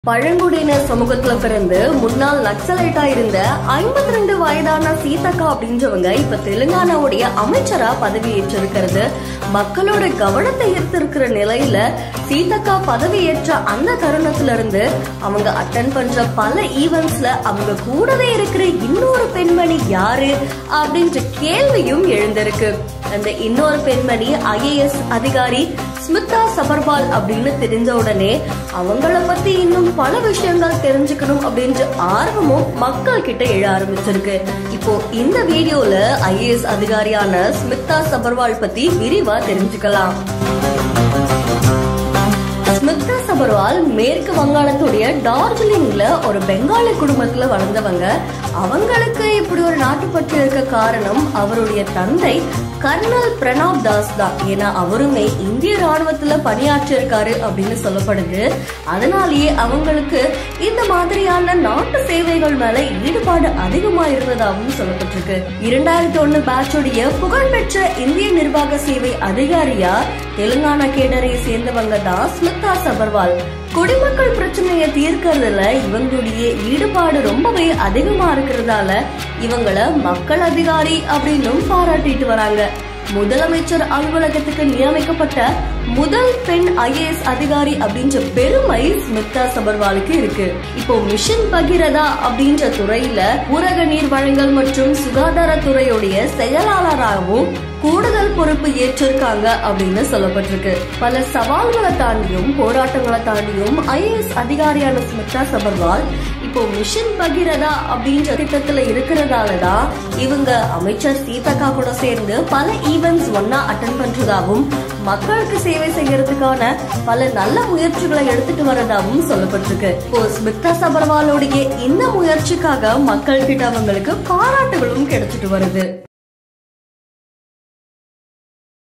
பழங்குடியினர் சமூகத்துல பிறந்து முன்னாள் நக்சலைட்டா இருந்த ஐம்பத்தி ரெண்டு வயதான சீதக்கா அப்படின்றவங்க இப்ப தெலுங்கானாவுடைய அமைச்சரா பதவி ஏற்றிருக்கிறது மக்களோட கவனத்தை ஈர்த்திருக்கிற நிலையில சீதக்கா பதவி ஏற்ற அந்த தருணத்துல இருந்து அவங்க அட்டன் பண்ற பல ஈவெண்ட்ஸ்ல அவங்க கூடவே இருக்கிற இன்னொரு பெண்மணி யாரு அப்படின்ற கேள்வியும் எழுந்திருக்கு அந்த இன்னொரு பெண்மணி ஐஏஎஸ் அதிகாரி ஸ்மிதா சபர்வால் அப்படின்னு தெரிஞ்ச உடனே அவங்கள பத்தி இன்னும் பல விஷயங்கள் தெரிஞ்சுக்கணும் அப்படின்ற ஆர்வமும் மக்கள் கிட்ட எழ ஆரம்பிச்சிருக்கு இப்போ இந்த வீடியோல ஐஏஎஸ் அதிகாரியான ஸ்மிதா சபர்வால் பத்தி விரிவா தெரிஞ்சுக்கலாம் ஸ்மிதா சபர்வால் மேற்கு வங்காளத்துடைய டார்ஜிலிங்ல ஒரு பெங்காலி குடும்பத்துல வளர்ந்தவங்க அவங்களுக்கு இப்படி ஒரு நாட்டுப்பற்று இருக்க காரணம் அவருடைய தந்தை கர்னல் பிரணாப் தாஸ் தான் ஏன்னா அவருமே இந்திய ராணுவத்துல பணியாற்றி இருக்காரு அப்படின்னு சொல்லப்படுது அதனாலேயே அவங்களுக்கு இந்த மாதிரியான நாட்டு சேவைகள் மேல ஈடுபாடு அதிகமா இருந்ததாகவும் சொல்லப்பட்டிருக்கு இரண்டாயிரத்தி ஒண்ணு பேட்சுடைய புகழ்பெற்ற இந்திய நிர்வாக சேவை அதிகாரியா தெலுங்கானா கேடரை சேர்ந்தவங்க தான் ஸ்மிதா சபர்வால் குடிமக்கள் பிரச்சனையை தீர்க்கறதுல இவங்களுடைய ஈடுபாடு ரொம்பவே அதிகமா இருக்கிறதால இவங்கள மக்கள் அதிகாரி அப்படின்னும் பாராட்டிட்டு வராங்க முதலமைச்சர் அலுவலகத்துக்கு நியமிக்கப்பட்ட முதல் பெண் ஐஏஎஸ் அதிகாரி அப்படின்ற பெருமை ஸ்மிதா சபர்வாலுக்கு இருக்கு இப்போ மிஷன் பகிரதா அப்படின்ற துறையில ஊரக நீர் வழங்கல் மற்றும் சுகாதாரத்துறையுடைய செயலாளராகவும் கூடுதல் பொறுப்பு ஏற்றிருக்காங்க அப்படின்னு சொல்லப்பட்டிருக்கு பல சவால்களை தாண்டியும் போராட்டங்களை தாண்டியும் ஐஏஎஸ் அதிகாரியான ஸ்மிதா சபர்வால் இப்போ மிஷன் பகிரதா அப்படின்ற திட்டத்துல இருக்கிறதாலதான் இவங்க அமைச்சர் சீதக்கா கூட சேர்ந்து பல ஈவெண்ட்ஸ் ஒன்னா அட்டன் பண்றதாகவும் மக்களுக்கு சேவை செய்யறதுக்கான பல நல்ல முயற்சிகளை எடுத்துட்டு வரதாகவும் சொல்லப்பட்டிருக்கு இப்போ ஸ்மிதா சபர்வாலோடைய இந்த முயற்சிக்காக மக்கள் கிட்ட அவங்களுக்கு பாராட்டுகளும் கிடைச்சிட்டு வருது